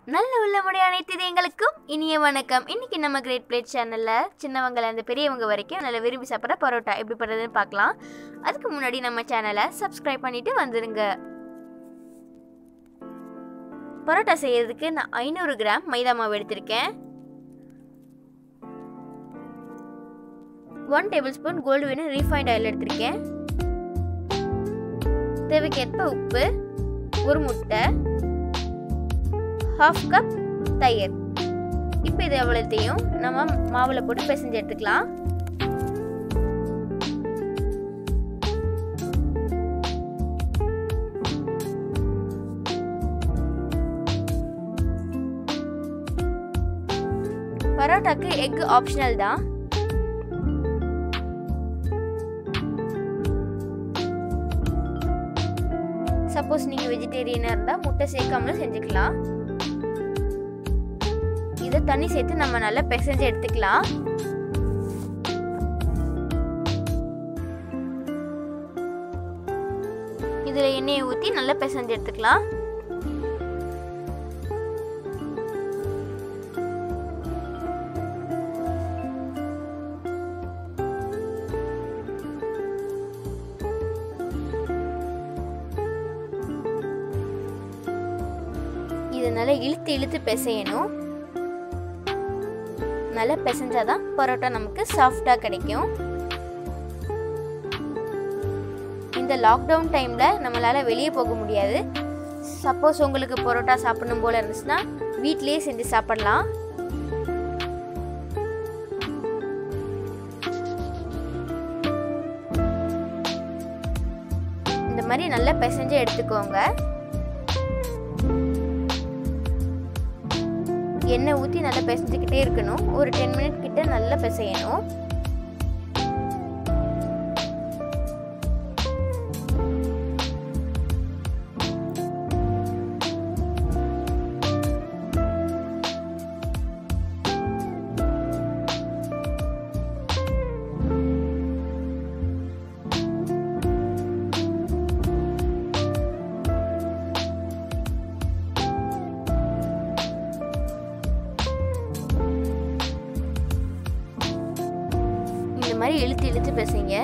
நல்ல உள்ளமுடைய அனைத்து எங்களுக்கும் இனிய வணக்கம் இன்னைக்கு நம்ம கிரேட் பிளேட் சேனலில் சின்னவங்கள இருந்து பெரியவங்க வரைக்கும் நல்லா விரும்பி சாப்பிட்ற பரோட்டா எப்படி பண்ணுறதுன்னு பார்க்கலாம் அதுக்கு முன்னாடி நம்ம சேனலை சப்ஸ்கிரைப் பண்ணிட்டு வந்துருங்க பரோட்டா செய்யறதுக்கு நான் ஐநூறு கிராம் மைதா மாவு எடுத்திருக்கேன் one tablespoon gold winner refined oil எடுத்திருக்கேன் தேவைக்கேற்ப உப்பு ஒரு முட்டை ஹாஃப் கப் தயிர் இப்போ இது எவ்வளோத்தையும் நம்ம மாவில் போட்டு பிசைஞ்சு எடுத்துக்கலாம் பரோட்டாக்கு எக் ஆப்ஷனல் தான் சப்போஸ் நீங்கள் வெஜிடேரியனாக இருந்தால் முட்டை சேர்க்காமலும் செஞ்சுக்கலாம் இதை தண்ணி சேர்த்து நம்ம நல்லா பிசைஞ்சு எடுத்துக்கலாம் இதில் எண்ணெயை ஊற்றி நல்லா பிசைஞ்சு எடுத்துக்கலாம் இதை நல்லா இழுத்து இழுத்து பிசையணும் நல்லா பிசைஞ்சாதான் பரோட்டா நமக்கு சாஃப்டாக கிடைக்கும் இந்த லாக்டவுன் டைமில் நம்மளால் வெளியே போக முடியாது சப்போஸ் உங்களுக்கு பரோட்டா சாப்பிடணும் போல இருந்துச்சுன்னா வீட்லேயே செஞ்சு சாப்பிடலாம் இந்த மாதிரி நல்லா பிசைஞ்சு எடுத்துக்கோங்க எண்ணெய் ஊற்றி நல்லா பிசைஞ்சுக்கிட்டே இருக்கணும் ஒரு டென் மினிட் கிட்ட நல்லா பிசையணும் இந்த மாதிரி இழுத்து இழுத்து பேசுங்க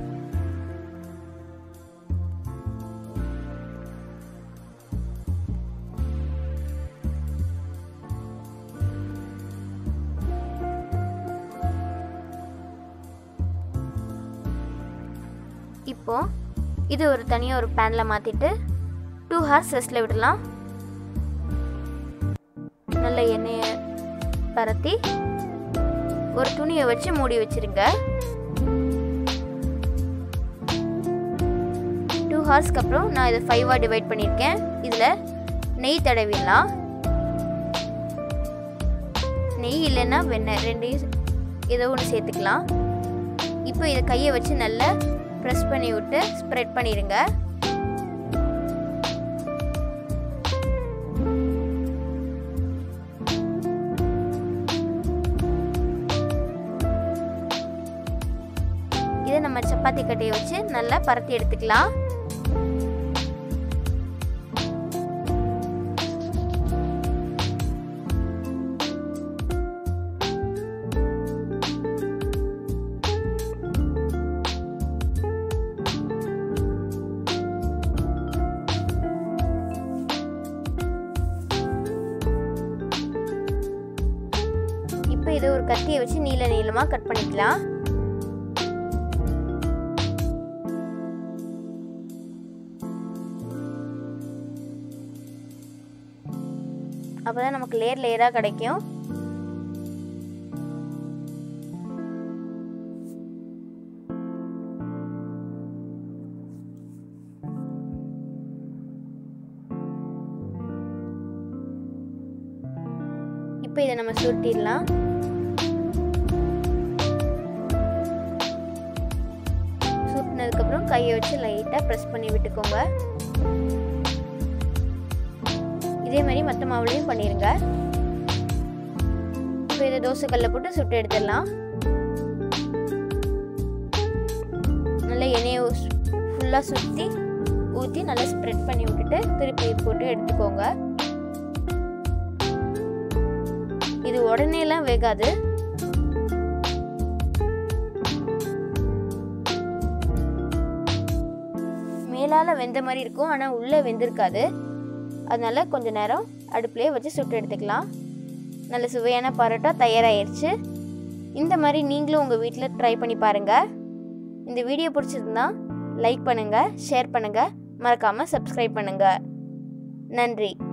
இப்போ இது ஒரு தனியாக ஒரு பேனில் மாற்றிட்டு டூ ஹார்ஸ் ரெஸ்ட்டில் விடலாம் நல்ல எண்ணெயை பரத்தி ஒரு துணியை வச்சு மூடி வச்சிருங்க டூ ஹார்ஸ்க்கு அப்புறம் நான் இதை ஃபைவாக டிவைட் பண்ணியிருக்கேன் இதில் நெய் தடவிடலாம் நெய் இல்லைன்னா வெண்ணெய் ரெண்டையும் ஏதோ ஒன்று சேர்த்துக்கலாம் இப்போ இதை கையை வச்சு நல்லா ப்ரெஸ் பண்ணி விட்டு ஸ்ப்ரெட் பண்ணிடுங்க இதை நம்ம சப்பாத்தி கட்டையை வச்சு நல்லா பரத்தி எடுத்துக்கலாம் இப்போ இதை ஒரு கத்தியை வச்சு நீள நீளமாக கட் பண்ணிக்கலாம் அப்போ தான் நமக்கு லேயர் லேயராக கிடைக்கும் இப்போ இதை நம்ம சுருட்டிடலாம் சுருட்டினதுக்கப்புறம் கையை வச்சு லைட்டாக ப்ரெஸ் பண்ணி விட்டுக்கோங்க இதே மாதிரி மற்ற மாவுலையும் பண்ணிடுங்க இப்போ இதை தோசைக்கல்ல போட்டு சுட்டு எடுத்துடலாம் நல்லா எண்ணெயை ஃபுல்லாக சுற்றி ஊற்றி நல்லா ஸ்ப்ரெட் பண்ணி விட்டுட்டு திருப்பி போட்டு எடுத்துக்கோங்க உடனேலாம் வேகாது மேலால் வெந்த மாதிரி இருக்கும் ஆனால் உள்ளே வெந்திருக்காது அதனால கொஞ்ச நேரம் அடுப்புலேயே வச்சு சுட்டு எடுத்துக்கலாம் நல்ல சுவையான பரோட்டா தயாராகிடுச்சு இந்த மாதிரி நீங்களும் உங்கள் வீட்டில் ட்ரை பண்ணி பாருங்கள் இந்த வீடியோ பிடிச்சிருந்தா லைக் பண்ணுங்கள் ஷேர் பண்ணுங்கள் மறக்காமல் சப்ஸ்கிரைப் பண்ணுங்கள் நன்றி